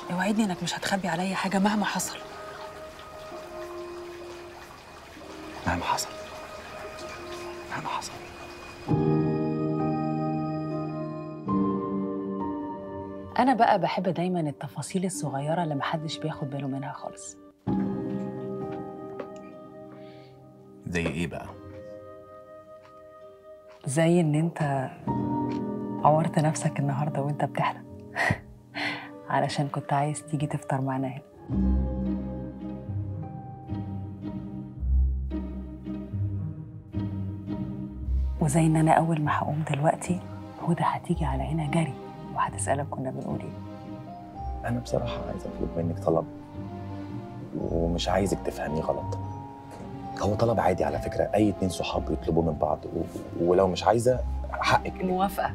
اوعدني انك مش هتخبي عليا حاجه مهما حصل مهما حصل مهما حصل انا بقى بحب دايما التفاصيل الصغيره اللي محدش بياخد باله منها خالص زي ايه بقى زي ان انت عورت نفسك النهارده وانت بتحلم علشان كنت عايز تيجي تفطر معانا هنا وزي ان انا اول ما هقوم دلوقتي هدى هتيجي على هنا جري وهتسالك كنا بنقول ايه انا بصراحه عايز اطلب منك طلب ومش عايزك تفهميه غلط هو طلب عادي على فكره اي اتنين صحاب يطلبوه من بعض و... ولو مش عايزه حقك موافقه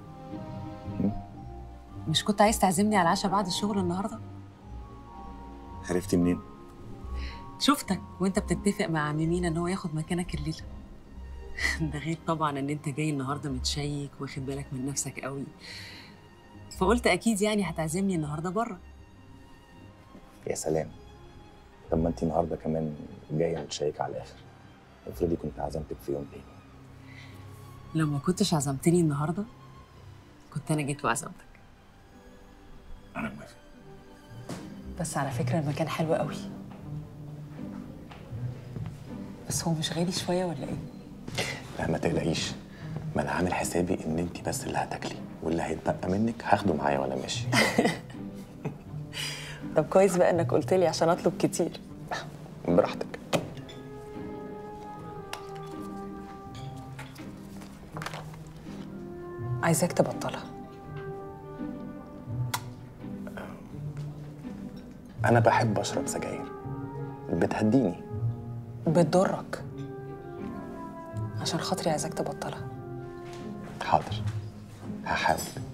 مش كنت عايز تعزمني على العشاء بعد الشغل النهارده عرفتي منين شفتك وانت بتتفق مع ميمينا ان هو ياخد مكانك الليله ده غير طبعا ان انت جاي النهارده متشيك واخد بالك من نفسك قوي فقلت اكيد يعني هتعزمني النهارده بره يا سلام طب ما انت النهارده كمان جايه متشيكه على الاخر افرضي كنت عزمتك في يوم تاني لو ما كنتش عزمتني النهارده كنت انا جيت وعزمتك انا موافق بس على فكره المكان حلو قوي بس هو مش غالي شويه ولا ايه لا ما تقلقيش ما انا عامل حسابي ان انت بس اللي هتاكلي واللي هيتبقى منك هاخده معايا وانا ماشي طب كويس بقى انك قلت لي عشان اطلب كتير براحتك عايزاك تبطلها انا بحب اشرب سجاير بتهديني بتضرك عشان خاطري عايزاك تبطلها حاضر هحاول